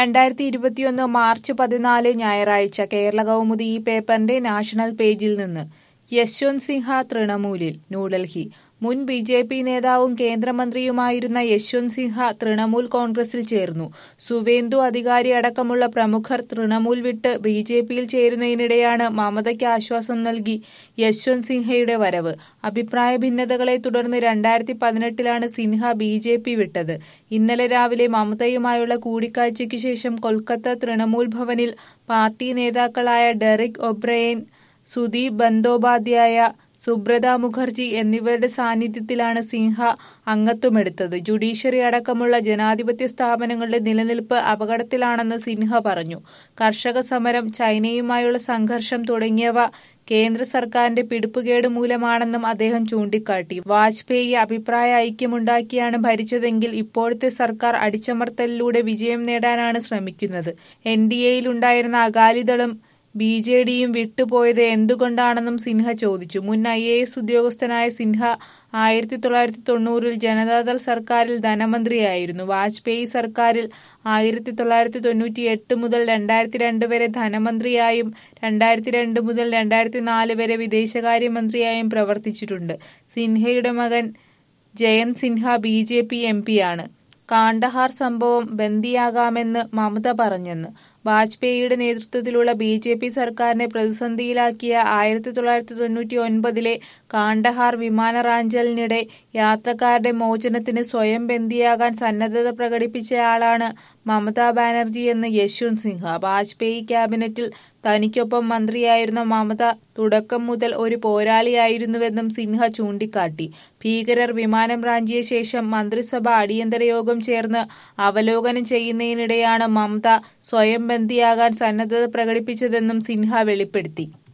രണ്ടായിരത്തി ഇരുപത്തിയൊന്ന് മാർച്ച് പതിനാല് ഞായറാഴ്ച കേരള കൗമുദി ഈ പേപ്പറിന്റെ നാഷണൽ പേജിൽ നിന്ന് യശ്വന്ത് സിൻഹ തൃണമൂലിൽ ന്യൂഡൽഹി മുൻ ബി ജെ പി നേതാവും കേന്ദ്രമന്ത്രിയുമായിരുന്ന യശ്വന്ത് സിൻഹ തൃണമൂൽ കോൺഗ്രസിൽ ചേർന്നു സുവേന്ദു അധികാരി അടക്കമുള്ള പ്രമുഖർ തൃണമൂൽ വിട്ട് ബി ജെ പിയിൽ ചേരുന്നതിനിടെയാണ് മമതയ്ക്ക് ആശ്വാസം നൽകി യശ്വന്ത് സിൻഹയുടെ വരവ് അഭിപ്രായ ഭിന്നതകളെ തുടർന്ന് രണ്ടായിരത്തി പതിനെട്ടിലാണ് സിൻഹ ബി ജെ പി വിട്ടത് ഇന്നലെ രാവിലെ മമതയുമായുള്ള കൂടിക്കാഴ്ചയ്ക്ക് ശേഷം കൊൽക്കത്ത തൃണമൂൽ ഭവനിൽ പാർട്ടി നേതാക്കളായ ഡെറിക് ഒബ്രയൻ സുദീപ് ബന്ദോപാധ്യായ സുബ്രത മുഖർജി എന്നിവരുടെ സാന്നിധ്യത്തിലാണ് സിൻഹ അംഗത്വമെടുത്തത് ജുഡീഷ്യറി അടക്കമുള്ള ജനാധിപത്യ സ്ഥാപനങ്ങളുടെ നിലനിൽപ്പ് അപകടത്തിലാണെന്ന് സിൻഹ പറഞ്ഞു കർഷക സമരം ചൈനയുമായുള്ള സംഘർഷം തുടങ്ങിയവ കേന്ദ്ര സർക്കാരിന്റെ പിടിപ്പുകേട് മൂലമാണെന്നും അദ്ദേഹം ചൂണ്ടിക്കാട്ടി വാജ്പേയി അഭിപ്രായ ഐക്യമുണ്ടാക്കിയാണ് ഭരിച്ചതെങ്കിൽ ഇപ്പോഴത്തെ സർക്കാർ അടിച്ചമർത്തലിലൂടെ വിജയം നേടാനാണ് ശ്രമിക്കുന്നത് എൻ ഡി എയിലുണ്ടായിരുന്ന അകാലിദളും ബി ജെ ഡിയും വിട്ടുപോയത് എന്തുകൊണ്ടാണെന്നും സിൻഹ ചോദിച്ചു മുൻ ഐ എ എസ് ഉദ്യോഗസ്ഥനായ സിൻഹ ആയിരത്തി തൊള്ളായിരത്തി തൊണ്ണൂറിൽ ജനതാദൾ സർക്കാരിൽ ധനമന്ത്രിയായിരുന്നു വാജ്പേയി സർക്കാരിൽ ആയിരത്തി തൊള്ളായിരത്തി തൊണ്ണൂറ്റി എട്ട് മുതൽ രണ്ടായിരത്തി രണ്ട് വരെ ധനമന്ത്രിയായും രണ്ടായിരത്തി രണ്ട് മുതൽ രണ്ടായിരത്തി നാല് വരെ വിദേശകാര്യമന്ത്രിയായും പ്രവർത്തിച്ചിട്ടുണ്ട് സിൻഹയുടെ മകൻ Jayant Sinha B J P M പിയാണ് കാണ്ഡഹാർ സംഭവം ബന്ദിയാകാമെന്ന് മമത പറഞ്ഞെന്ന് വാജ്പേയിയുടെ നേതൃത്വത്തിലുള്ള ബി ജെ പി സർക്കാരിനെ പ്രതിസന്ധിയിലാക്കിയ ആയിരത്തി തൊള്ളായിരത്തി തൊണ്ണൂറ്റി ഒൻപതിലെ കാണ്ഡഹാർ വിമാന റാഞ്ചലിനിടെ യാത്രക്കാരുടെ മോചനത്തിന് സ്വയം ബന്ദിയാകാൻ സന്നദ്ധത പ്രകടിപ്പിച്ചയാളാണ് മമതാ ബാനർജി എന്ന് യശ്വന്ത് സിൻഹ വാജ്പേയി ക്യാബിനറ്റിൽ തനിക്കൊപ്പം മന്ത്രിയായിരുന്ന മമത തുടക്കം മുതൽ ഒരു പോരാളിയായിരുന്നുവെന്നും സിൻഹ ചൂണ്ടിക്കാട്ടി ഭീകരർ വിമാനം റാഞ്ചിയ ശേഷം മന്ത്രിസഭ അടിയന്തര യോഗം ചേർന്ന് അവലോകനം ചെയ്യുന്നതിനിടെയാണ് മമത സ്വയം ബന്ദിയാകാൻ സന്നദ്ധത പ്രകടിപ്പിച്ചതെന്നും സിൻഹ വെളിപ്പെടുത്തി